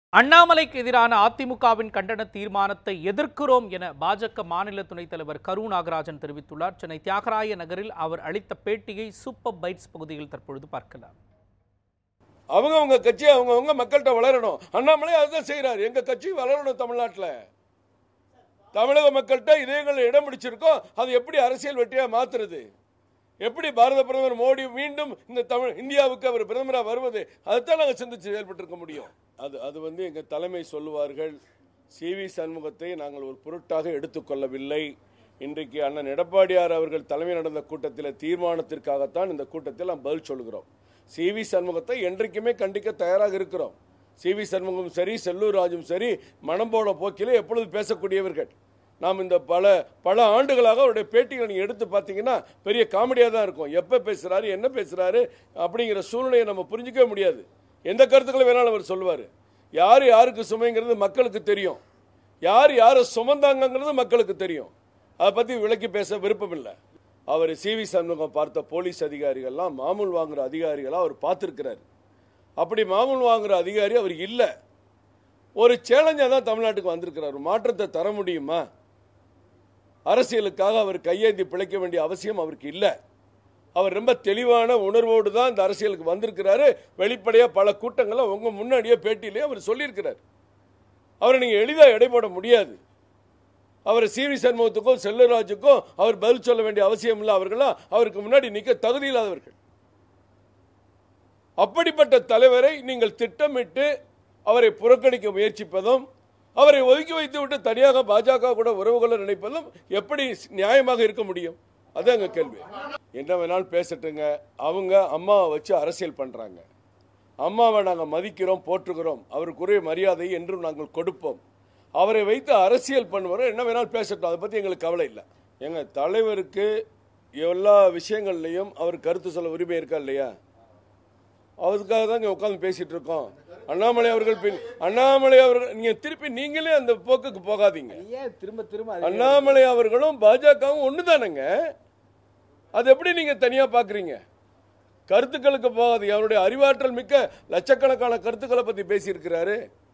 அண்ணாமலைக்கு எதிரான அதிமுகவின் கண்டன தீர்மானத்தை எதிர்க்கிறோம் என பாஜக மாநில துணைத் தலைவர் கரு நாகராஜன் தெரிவித்துள்ளார் சென்னை தியாகராய நகரில் அவர் அளித்த பேட்டியை சூப்பர் பைட்ஸ் பகுதியில் தற்பொழுது பார்க்கலாம் அவங்க அவங்க கட்சி அவங்க அவங்க மக்கள்கிட்ட வளரணும் அண்ணாமலை அதுதான் செய்கிறார் எங்க கட்சி வளரணும் தமிழ்நாட்டில் தமிழக மக்கள்கிட்ட இதயங்கள் இடம் பிடிச்சிருக்கோ அது எப்படி அரசியல் வெற்றியா மாத்துறது எப்படி பாரத பிரதமர் மோடி மீண்டும் இந்த தமிழ் இந்தியாவுக்கு அவர் பிரதமராக வருவது அதைத்தான் நாங்கள் சிந்திச்சு செயல்பட்டிருக்க முடியும் அது அது வந்து எங்கள் தலைமை சொல்லுவார்கள் சி வி சண்முகத்தை நாங்கள் ஒரு பொருட்டாக எடுத்துக்கொள்ளவில்லை இன்றைக்கு அண்ணன் எடப்பாடியார் அவர்கள் தலைமை நடந்த கூட்டத்தில் தீர்மானத்திற்காகத்தான் இந்த கூட்டத்தில் நாம் பதில் சொல்கிறோம் சி வி சண்முகத்தை என்றைக்குமே கண்டிக்க தயாராக இருக்கிறோம் சி வி சண்முகம் சரி செல்லூர் ராஜும் சரி மனம் போன போக்கிலே எப்பொழுது பேசக்கூடியவர்கள் நாம் இந்த பல பல ஆண்டுகளாக அவருடைய பேட்டிகளை நீங்கள் எடுத்து பார்த்தீங்கன்னா பெரிய காமெடியாக தான் இருக்கும் எப்போ பேசுகிறாரு என்ன பேசுகிறாரு அப்படிங்கிற சூழ்நிலையை நம்ம புரிஞ்சிக்கவே முடியாது எந்த கருத்துக்களை வேணாலும் அவர் சொல்லுவார் யார் யாருக்கு சுமைங்கிறது மக்களுக்கு தெரியும் யார் யாரை சுமந்தாங்கங்கிறது மக்களுக்கு தெரியும் அதை பற்றி விளக்கி பேச விருப்பமில்லை அவர் சி வி சண்முகம் பார்த்த போலீஸ் அதிகாரிகள்லாம் மாமூல் வாங்குற அதிகாரிகளாக அவர் பார்த்துருக்கிறார் அப்படி மாமூல் வாங்குற அதிகாரி அவர் இல்லை ஒரு சேலஞ்சாக தான் தமிழ்நாட்டுக்கு வந்திருக்கிறார் ஒரு மாற்றத்தை தர முடியுமா அரசியலுக்காக அவர் கையேந்தி பிழைக்க வேண்டிய அவசியம் அவருக்கு இல்லை அவர் ரொம்ப தெளிவான உணர்வோடு தான் இந்த அரசியலுக்கு வந்திருக்கிறாரு வெளிப்படையாக பல கூட்டங்களை உங்க முன்னாடியே பேட்டியிலே அவர் சொல்லியிருக்கிறார் அவரை நீங்கள் எளிதாக எடை போட முடியாது அவர் சி வி சண்முகத்துக்கும் செல்லராஜுக்கும் அவர் பதில் சொல்ல வேண்டிய அவசியம் இல்லை அவர்களாம் அவருக்கு முன்னாடி நிற்க தகுதி இல்லாதவர்கள் அப்படிப்பட்ட தலைவரை நீங்கள் திட்டமிட்டு அவரை புறக்கணிக்க முயற்சிப்பதும் அவரை ஒதுக்கி வைத்து விட்டு தனியாக பாஜக கூட உறவு கொள்ள நினைப்பதும் எப்படி நியாயமாக இருக்க முடியும் அதான் எங்க கேள்வி என்ன வேணாலும் பேசட்டுங்க அவங்க அம்மாவை வச்சு அரசியல் பண்றாங்க அம்மாவை நாங்கள் மதிக்கிறோம் போற்றுகிறோம் அவருக்குரிய மரியாதை என்றும் நாங்கள் கொடுப்போம் அவரை வைத்து அரசியல் பண்ணுவார் என்ன வேணாலும் பேசட்டும் அதை பற்றி எங்களுக்கு கவலை இல்லை எங்க தலைவருக்கு எல்லா விஷயங்கள்லையும் அவர் கருத்து சொல்ல உரிமை இருக்கா இல்லையா அதுக்காக தான் இங்கே உட்காந்து பேசிட்டு இருக்கோம் அண்ணாமலை அவர்கள் பின் அண்ணாமலை அவர்கள் நீங்க திருப்பி நீங்களே அந்த போக்குக்கு போகாதீங்க ஏன் திரும்ப திரும்ப அதே- அண்ணாமலை அவர்களும் பாஜகவும் ஒன்று தானேங்க அது எப்படி நீங்க தனியா பாக்குறீங்க கருத்துக்களுக்கு போகாது அவருடைய அறிவாற்றல் மிக்க லட்சக்கணக்கான கருத்துக்களை பத்தி பேசியிருக்கிறாரு